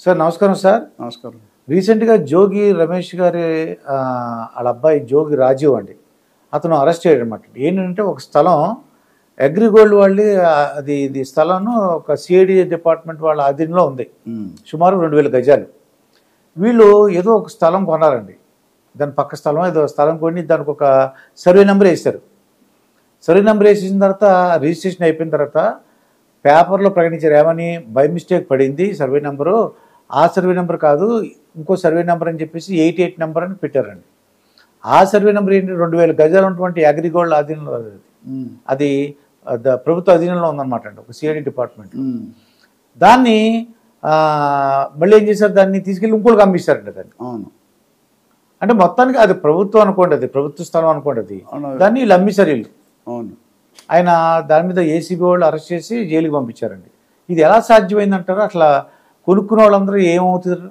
Sir నమస్కారం sir నమస్కారం రీసెంట్గా జోగి రమేష్ గారి ఆ, వాళ్ళ అబ్బాయి జోగి రాజీవ్ అండి అతను అరెస్ట్ చేయడం అనమాట ఏంటంటే ఒక స్థలం అగ్రిగోల్డ్ వాళ్ళు ఆ, అది ఇది స్థలం ఒక సిఐడి డిపార్ట్మెంట్ వాళ్ళ అధీనంలో ఉంది సుమారు రెండు వేల గజాలు వీళ్ళు ఏదో ఒక స్థలం కొన్నారండి దాని పక్క స్థలం ఏదో స్థలం కొని దానికి ఒక సర్వే నెంబర్ వేశారు సర్వే నెంబర్ వేసేసిన తర్వాత రిజిస్ట్రేషన్ అయిపోయిన తర్వాత పేపర్లో ప్రకటించారు ఏమని బై మిస్టేక్ పడింది సర్వే నెంబరు ఆ సర్వే నెంబర్ కాదు ఇంకో సర్వే నెంబర్ అని చెప్పేసి ఎయిట్ ఎయిట్ నెంబర్ అని పెట్టారండి ఆ సర్వే నెంబర్ ఏంటి రెండు వేల గజాలు ఉన్నటువంటి అగ్రిగోల్డ్ అధీనంలో అది. అది ఆ, ద- ప్రభుత్వ అధీనంలో ఉందన్నమాట అండి ఒక సిఐడి డిపార్ట్మెంట్ దాన్ని ఆ, మళ్ళీ ఏం చేశారు దాన్ని తీసుకెళ్ళి ఇంకోటికి అమ్మిస్తారండి దాన్ని అవును అంటే మొత్తానికి అది ప్రభుత్వం అనుకోండి అది ప్రభుత్వ స్థలం అనుకోండి అది అవును. దాన్ని వీళ్ళు అమ్మిస్తారు వీళ్ళు అవును ఆయన దాని మీద ఏసీబీ వాళ్ళు అరెస్ట్ చేసి జైలుకి పంపించారండి ఇది ఎలా సాధ్యమైందంటారు అట్లా కొనుక్కున్న వాళ్ళందరూ ఏమవుతారు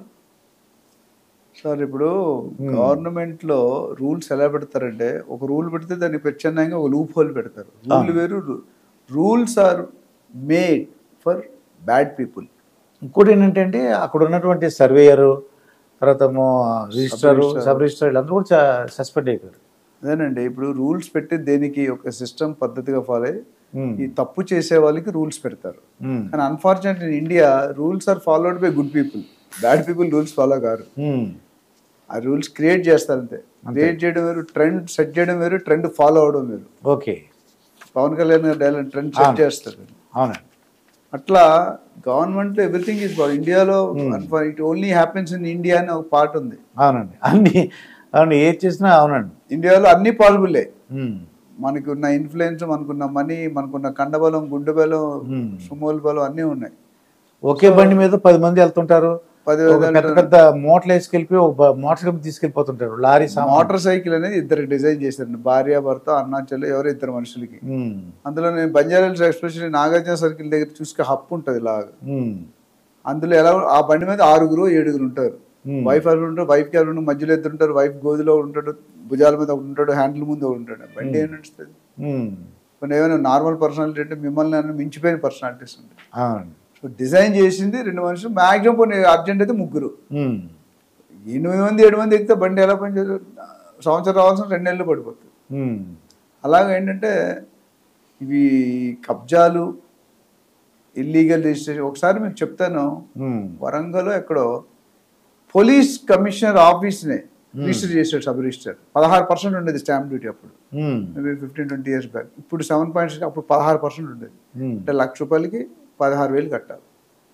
సార్ ఇప్పుడు గవర్నమెంట్ లో రూల్స్ ఎలా పెడతారంటే ఒక రూల్ పెడితే దాన్ని ప్రత్యామ్నాయంగా ఒక లూప్ హోల్ పెడతారు రూల్ వేరు rules are made for bad people ఇంకోటి ఏంటంటే అండి అక్కడ ఉన్నటువంటి సర్వేయరు తర్వాత రిజిస్టర్ Sub-registrar. సబ్ రిజిస్టర్ వీళ్ళందరూ కూడా సస్పెండ్ అయిపోయారు అదేనండి ఇప్పుడు రూల్స్ పెట్టి దేనికి ఒక సిస్టమ్ పద్ధతిగా ఫాలో అయ్యి ఉమ్, ఈ తప్పు చేసే వాళ్ళకి రూల్స్ పెడతారు ఉమ్, కానీ unfortunate in India rules are followed by good people bad people rules follow కారు ఉమ్, ఆ రూల్స్ క్రియేట్ చేస్తారు అంతే క్రియేట్ చేయడం వేరు ట్రెండ్ సెట్ చేయడం వేరు ట్రెండ్ ఫాలో అవడం వేరు ఓకే పవన్ కళ్యాణ్ గారు డైలాగ్ ట్రెండ్ సెట్ చేస్తారు అవునండి అట్లా గవర్నమెంట్ లో ఎవ్రీథింగ్ ఇస్ ఇండియాలో it only happens in India అని ఒక పార్ట్ ఉంది అవునండి అన్ని అవును ఏది చేసినా అవునండి ఇండియాలో అన్ని పాసిబుల్లే ఉమ్, మనకున్న ఇన్ఫ్లుయెన్స్ మనకున్న మనీ మనకున్న కండబలం గుండె బలం Hmm. సుమోల్ బలం అన్నీ ఉన్నాయి ఒకే బండి మీద పది మంది వెళ్తుంటారు పది ఒక పెద్ద పెద్ద మోటార్లు వేసుకెళ్ళిపోయి ఒక మోటార్ కంపెనీ తీసుకెళ్ళిపోతుంటారు లారీ సామాన్ మోటార్ సైకిల్ అనేది ఇద్దరు డిజైన్ చేశారండి భార్య భర్త అన్నా చెల్లె ఎవరో ఇద్దరు మనుషులకి ఉమ్, అందులో నేను బంజారాల్స్ ఎస్పెషల్లీ నాగార్జున సర్కిల్ దగ్గర చూసుకే హప్ ఉంటుంది లాగా ఉమ్, అందులో ఎలా ఆ బండి మీద ఆరుగురు ఏడుగురు ఉంటారు Hmm. వైఫ్ ఎవరు ఉంటారు వైఫ్ కి ఎవరు ఉంటారు మధ్యలో ఇద్దరు ఉంటారు వైఫ్ గోధులో ఉంటాడు భుజాల మీద ఒకటి ఉంటాడు హ్యాండిల్ ముందు ఒకటి ఉంటాడు బండి ఏం నడుస్తుంది ఉమ్, కొన్ని ఏమైనా నార్మల్ పర్సనాలిటీ అంటే మిమ్మల్ని నన్ను మించిపోయిన పర్సనాలిటీస్ ఉంటాయి అవునండి సో డిజైన్ చేసింది రెండు మనుషులు మాక్సిమం కొన్ని అర్జెంట్ అయితే ముగ్గురు ఉమ్, ఎనిమిది మంది ఏడు మంది ఎక్కితే బండి ఎలా పనిచేస్తారు సంవత్సరం రావాల్సిన రెండు నెలలు పడిపోతుంది ఉమ్, అలాగే ఏంటంటే ఇవి కబ్జాలు ఇల్లీగల్ రిజిస్ట్రేషన్ ఒకసారి మీకు చెప్తాను ఉమ్, వరంగల్ ఎక్కడో పోలీస్ కమిషనర్ ఆఫీస్నే రిజిస్టర్ చేశాడు సబ్ రిజిస్టర్ పదహారు పర్సెంట్ ఉండేది స్టాంప్ డ్యూటీ అప్పుడు um, maybe fifteen twenty years back ఇప్పుడు సెవెన్ పాయింట్ సిక్స్ అప్పుడు పదహారు పర్సెంట్ ఉండేది ఉమ్, అంటే లక్ష రూపాయలకి పదహారు వేలు కట్టాలి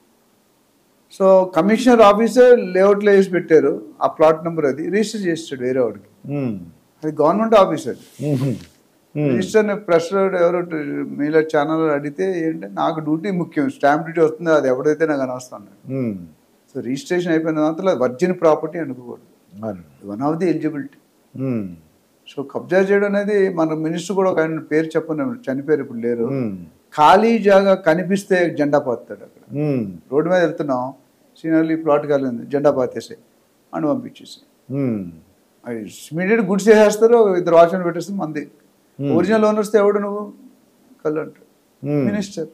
సో కమిషనర్ ఆఫీసే లేఅవుట్లో వేసి పెట్టారు ఆ ప్లాట్ నెంబర్ అది రిజిస్టర్ చేసాడు వేరే వాడికి ఉమ్, అది గవర్నమెంట్ ఆఫీస్ అది ఉమ్, ఉమ్, రిజిస్టర్ ప్రెస్ ఎవరు మీలో ఛానల్ అడిగితే ఏంటంటే నాకు డ్యూటీ ముఖ్యం స్టాంప్ డ్యూటీ వస్తుంది అది ఎవడైతే నాకు అనవస్తాను ఉమ్, సో రిజిస్ట్రేషన్ అయిపోయిన తర్వాత వర్జిన్ ప్రాపర్టీ అనుకోకూడదు అవునండి. One of the eligibility um, so కబ్జా చేయడం అనేది మన మినిస్టర్ కూడా ఒక ఆయన పేరు చెప్పను చనిపోయారు ఇప్పుడు లేరు ఉమ్, ఖాళీ జాగా కనిపిస్తే జెండా పాతాడు అక్కడ ఉమ్, రోడ్డు మీద వెళ్తున్నాం సీనర్లీ ప్లాట్ కాలింది జెండా పాతేసి అని పంపించేసి ఉమ్, ఇమీడియట్ గుడ్స్ వేసేస్తారు ఇద్దరు వాచ్మెన్ పెట్టేస్తే మంది Hmm. ఒరిజినల్ ఓనర్స్ ఎవడు నువ్వు కళ్ళు అంటారు ఉమ్, మినిస్టర్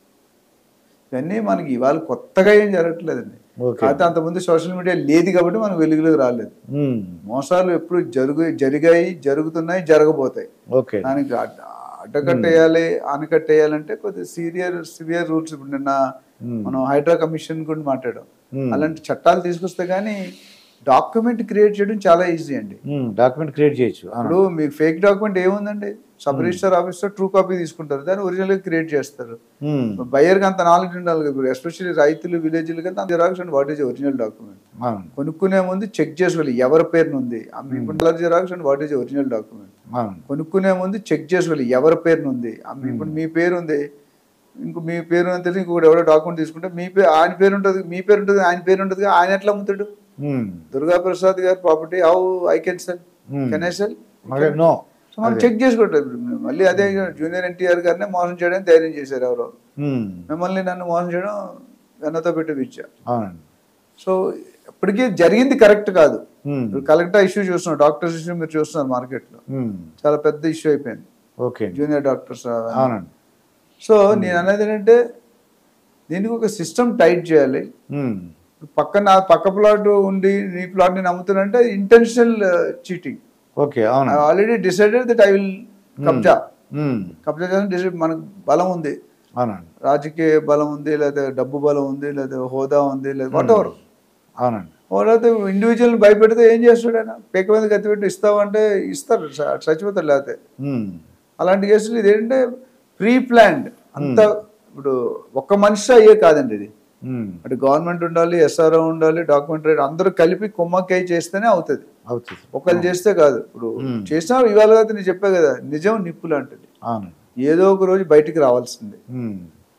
ఇవన్నీ మనకి ఇవాళ కొత్తగా ఏం జరగట్లేదండి ఓకే కాకపోతే అంతకుముందు సోషల్ మీడియా లేదు కాబట్టి మనకు వెలుగులోకి రాలేదు ఉమ్, మోసాలు ఎప్పుడు జరుగు జరిగాయి జరుగుతున్నాయి జరగబోతాయి ఓకే దానికి అడ్డ- అడ్డకట్టేయాలి ఆనకట్టేయాలంటే కొద్దిగా సీరియర్ సివియర్ రూల్స్ ఇప్పుడు నిన్న ఉమ్, మనం హైడ్రా కమిషన్ గురించి మాట్లాడాం ఉమ్, అలాంటి చట్టాలు తీసుకొస్తే కానీ డాక్యుమెంట్ క్రియేట్ చేయడం చాలా ఈజీ అండి ఉమ్, డాక్యుమెంట్ క్రియేట్ చేయొచ్చు అవును. ఇప్పుడు మీకు ఫేక్ డాక్యుమెంట్ ఏముందండి సబ్ రిజిస్టర్ ఆఫీస్లో ట్రూ కాపీ తీసుకుంటారు దాన్ని ఒరిజినల్ క్రియేట్ చేస్తారు ఉమ్, బయర్కి అంత నాలెడ్జ్ ఉండాలి కదా ఎస్పెషల్లీ రైతులు విలేజ్లు కదా xerox and what is original document అవును కొనుక్కునే ముందు చెక్ చేసుకోవాలి ఎవరి పేరున ఉంది అమ్మ ఇప్పుడు colour xerox and what is original document అవును కొనుక్కునే ముందు చెక్ చేసుకోవాలి ఎవరి పేరున ఉంది అమ్మ ఇప్పుడు మీ పేరు ఉంది ఇంకో మీ పేరు అని తెలిసి ఇంకొకటి ఎవడో డాక్యుమెంట్ తీసుకుంటే మీ పేరు ఆయన పేరు ఉంటుంది మీ పేరు ఉంటుంది ఆయన పేరు ఉంటుంది ఆయన ఎట్లా అమ్ముతాడు ఉమ్, దుర్గా ప్రసాద్ గారి property how I can sell um. Can I sell అదే నో సో మనం చెక్ చేసుకోవట్లేదు మళ్ళీ అదే జూనియర్ ఎన్టీఆర్ గారినే మోసం చేయడానికి ధైర్యం చేశారు ఎవరో ఉమ్, మిమ్మల్ని నన్ను మోసం చేయడం వెన్నతో పెట్టి పిచ్చా అవునండి సో ఇప్పటికీ జరిగింది కరెక్ట్ కాదు ఉమ్, ఇప్పుడు కలెక్టర్ ఇష్యూ చూస్తున్నాం డాక్టర్స్ ఇష్యూ మీరు చూస్తున్నారు మార్కెట్లో ఉమ్, చాలా పెద్ద ఇష్యూ అయిపోయింది ఓకే జూనియర్ డాక్టర్స్ అవునండి సో నేను అనేది ఏంటంటే దీనికి ఒక సిస్టమ్ టైట్ చేయాలి ఉమ్, పక్కన పక్క ప్లాట్ ఉండి నీ ప్లాట్ నేను అమ్ముతానంటే ఇంటెన్షనల్ చీటింగ్ ఓకే అవును already decided that I will కబ్జా ఉమ్, కబ్జా చేసిన డిసైడ్ మనకు బలం ఉంది అవునండి రాజకీయ బలం ఉంది లేదా డబ్బు బలం ఉంది లేదా హోదా ఉంది లేదా వాట్ ఎవర్ అవునండి లేకపోతే ఇండివిజువల్ భయపెడితే ఏం చేస్తాడు ఆయన పేక మీద కత్తి పెట్టి ఇస్తావంటే ఇస్తారు చ- చచ్చిపోతారు లేకపోతే ఉమ్, అలాంటి కేసులు ఇదేంటంటే ప్రీ ప్లాన్డ్ అంత ఇప్పుడు ఒక్క మనిషి అయ్యే కాదండి ఇది ఉమ్, అటు గవర్నమెంట్ ఉండాలి ఎస్ఆర్ఓ ఉండాలి డాక్యుమెంటరీ అందరూ కలిపి కుమ్మక్కై చేస్తేనే అవుతుంది అవుతుంది ఒకళ్ళు చేస్తే కాదు ఇప్పుడు చేసినా ఇవాళ కాదు నేను చెప్పా కదా నిజం నిప్పు లాంటిది అవునండి ఏదో ఒక రోజు బయటికి రావాల్సిందే ఉమ్,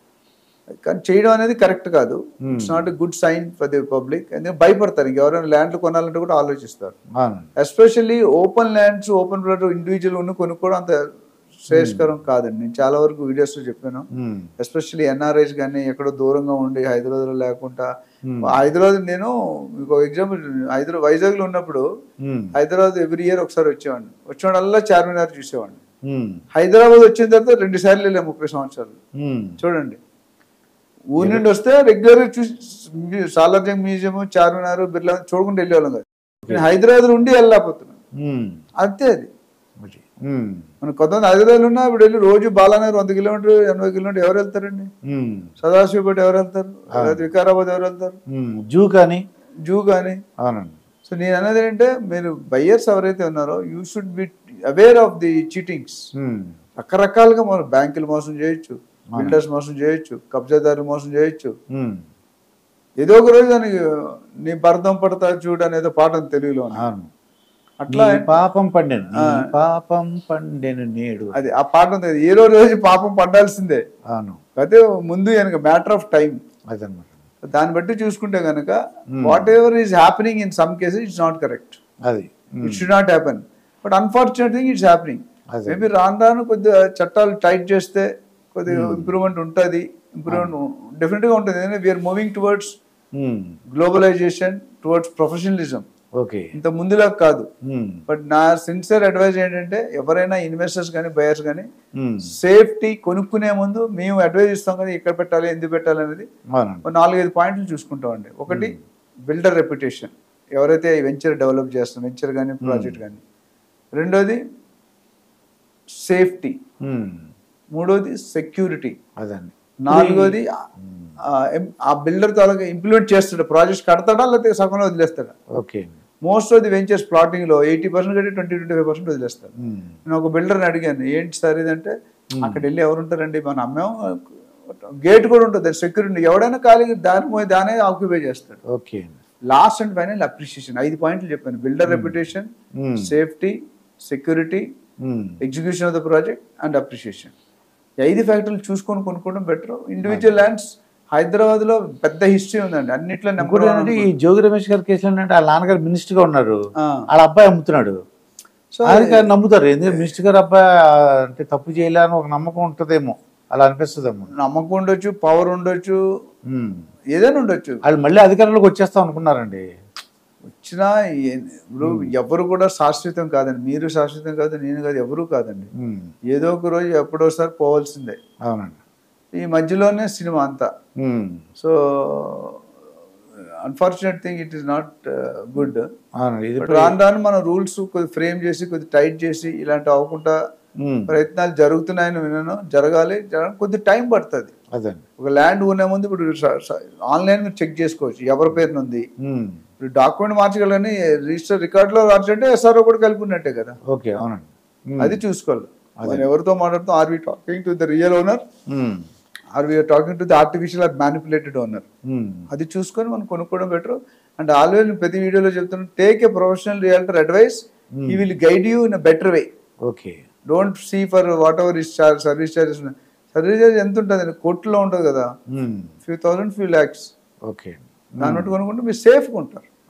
కానీ చేయడం అనేది కరెక్ట్ కాదు it's not a good sign for the public ఎందుకంటే భయపడతారు ఇంకెవరైనా ల్యాండ్లు కొనాలంటే కూడా ఆలోచిస్తారు అవునండి especially open lands open plot individual ఉన్న కొనుక్కోవడం అంత శ్రేయస్కరం కాదండి నేను చాలా వరకు వీడియోస్లో చెప్పాను ఉమ్, ఎస్పెషల్లీ ఎన్ఆర్ఐస్ కానీ ఎక్కడో దూరంగా ఉండి హైదరాబాద్లో లేకుండా Hmm. హైదరాబాద్ నేను మీకు ఎగ్జాంపుల్ హైదరాబాద్ వైజాగ్లో ఉన్నప్పుడు ఉమ్, హైదరాబాద్ ఎవ్రీ ఇయర్ ఒకసారి వచ్చేవాడిని వచ్చినప్పుడల్లా చార్మినార్ చూసేవాడిని ఉమ్, హైదరాబాద్ వచ్చిన తర్వాత రెండు సార్లు వెళ్ళాం ముప్పై సంవత్సరాలు ఉమ్, చూడండి ఊరి నుండి వస్తే రెగ్యులర్ చూసి సాలార్జంగ్ మ్యూజియం చార్మినార్ బిర్లా చూడకుండా వెళ్ళేవాళ్ళం కాదు నేను హైదరాబాద్ ఉండి వెళ్ళలేకపోతున్నాను ఉమ్, అంతే అది అది. ఉమ్, మన కొంతమంది హైదరాబాద్ ఉన్నా ఇప్పుడు వెళ్ళి రోజు బాలానగర్ వంద కిలోమీటర్ ఎనభై కిలోమీటర్ ఎవరు వెళ్తారండి ఉమ్, సదాశివపేట ఎవరు వెళ్తారు లేదా వికారాబాద్ ఎవరు వెళ్తారు ఉమ్, జూ కానీ జూ కానీ అవునండి సో నేను అనేది ఏంటంటే మీరు బయ్యర్స్ ఎవరైతే ఉన్నారో you should be aware of the cheatings um, రకరకాలుగా మనం బ్యాంకులు మోసం చేయొచ్చు బిల్డర్స్ మోసం చేయొచ్చు కబ్జాదారులు మోసం చేయొచ్చు ఉమ్, ఏదో ఒక రోజు దానికి నీ భరతం పడతా చూడు అనేదో పాట ఉంది తెలుగులో అవును అట్లా నీ పాపం పండెను నీ పాపం పండెను నేడు అది ఆ పాట ఉంది కదా, ఏదో రోజు పాపం పడ్డాల్సిందే అవును అయితే ముందు వెనక మ్యాటర్ ఆఫ్ టైం అదనమాట దాన్ని బట్టి చూసుకుంటే కనుక whatever is happening in some cases it's not correct అది um, it should not happen but unfortunate thing it's happening అదే. మేబీ రాను రాను కొద్దిగా చట్టాలు టైట్ చేస్తే కొద్దిగా ఇంప్రూవ్మెంట్ ఉంటుంది ఇంప్రూవ్మెంట్ డెఫినెట్గా ఉంటుంది ఎందుకంటే we are moving towards um, globalization towards professionalism okay ఇంత ముందులా కాదు ఉమ్, బట్ నా సిన్సియర్ అడ్వైజ్ ఏంటంటే ఎవరైనా ఇన్వెస్టర్స్ కానీ బయర్స్ కానీ ఉమ్, సేఫ్టీ కొనుక్కునే ముందు మేము అడ్వైజ్ ఇస్తాం కానీ ఎక్కడ పెట్టాలి ఎందుకు పెట్టాలి అనేది అవునండి ఒక నాలుగైదు పాయింట్లు చూసుకుంటామండి ఒకటి బిల్డర్ రెప్యుటేషన్ ఎవరైతే వెంచర్ డెవలప్ చేస్తాం వెంచర్ కానీ ప్రాజెక్ట్ కానీ రెండోది సేఫ్టీ ఉమ్, మూడోది సెక్యూరిటీ అదండి నాలుగోది ఆ, ఎం- ఆ బిల్డర్ తాలూకా ఇంప్లిమెంట్ చేస్తాడు ప్రాజెక్ట్ కడతాడా లేకపోతే సగంలో వదిలేస్తాడా okay most of the ventures plotting లో ఎయిటీ పర్సెంట్ కంటే ట్వంటీ ట్వంటీ ఫైవ్ పర్సెంట్ వదిలేస్తారు ఉమ్, నేను ఒక బిల్డర్ని అడిగాను ఏంటి సార్ ఇదంటే అక్కడ వెళ్ళి ఎవరు ఉంటారండి మనం అమ్మాము గేట్ కూడా ఉంటుంది సెక్యూరిటీ ఎవడైనా ఖాళీ దాని పోయి దానే ఆక్యుపై చేస్తాడు okay last and final appreciation ఐదు పాయింట్లు చెప్పాను builder reputation um, safety security um, execution of the project and appreciation ఈ ఐదు ఫ్యాక్టర్లు చూసుకొని కొనుక్కోవడం బెటర్ ఇండివిజువల్ ల్యాండ్స్ హైదరాబాద్ లో పెద్ద హిస్టరీ ఉందండి అన్నిట్లో నెంబర్ ఇంకోటి ఏంటంటే ఈ జోగి రమేష్ గారి కేసులో ఏంటంటే వాళ్ళ నాన్నగారు మినిస్టర్ గా ఉన్నారు వాళ్ళ అబ్బాయి అమ్ముతున్నాడు సో అది గారు నమ్ముతారు ఎందుకంటే మినిస్టర్ గారు అబ్బాయి ఆ, అంటే తప్పు చేయలే అని ఒక నమ్మకం ఉంటుందేమో అలా అనిపిస్తుందేమో నమ్మకం ఉండొచ్చు పవర్ ఉండొచ్చు ఉమ్. ఏదైనా ఉండొచ్చు వాళ్ళు మళ్ళీ అధికారంలోకి వచ్చేస్తాం అనుకున్నారండి వచ్చినా ఏ- ఇప్పుడు ఎవరు కూడా శాశ్వతం కాదండి మీరు శాశ్వతం కాదు నేను కాదు ఎవరు కాదండి ఉమ్, ఏదో ఒక రోజు ఎప్పుడోసారి పోవాల్సిందే అవునండి ఈ మధ్యలోనే సినిమా అంతా um, so unfortunate thing it is not good అవునండి ఇది బట్ రాను రాను మన రూల్స్ కొద్ది ఫ్రేమ్ చేసి కొద్ది టైట్ చేసి ఇలాంటి అవ్వకుండా ఉమ్, ప్రయత్నాలు జరుగుతున్నాయని విన్నాను జరగాలి జరగ కొద్ది టైం పడుతుంది అదండి ఒక ల్యాండ్ కొనే ముందు ఇప్పుడు ఆన్లైన్ మీరు చెక్ చేసుకోవచ్చు ఎవరి పేరున ఉంది ఉమ్, ఇప్పుడు డాక్యుమెంట్ మార్చగలని రిజిస్టర్ రికార్డులో మార్చంటే ఎస్ఆర్ఓ కూడా కలిపి ఉన్నట్టే కదా ఓకే అవునండి ఉమ్, అది చూసుకోవాలి మనం ఎవరితో మాట్లాడుతాం are we talking to the real owner um, are we talking to the artificial or manipulated owner um, అది చూసుకొని మనం కొనుక్కోవడం బెటర్ అండ్ ఆల్వేస్ ప్రతి వీడియోలో చెప్తున్నాను take a professional realtor advice ఈ will guide you in a better way okay don't see for whatever is charge service charges service charge ఎంత ఉంటుంది కోర్టులో ఉంటుంది కదా um, few thousand few lakhs okay దాన్ని బట్టి కొనుక్కుంటే మీరు సేఫ్గా ఉంటారు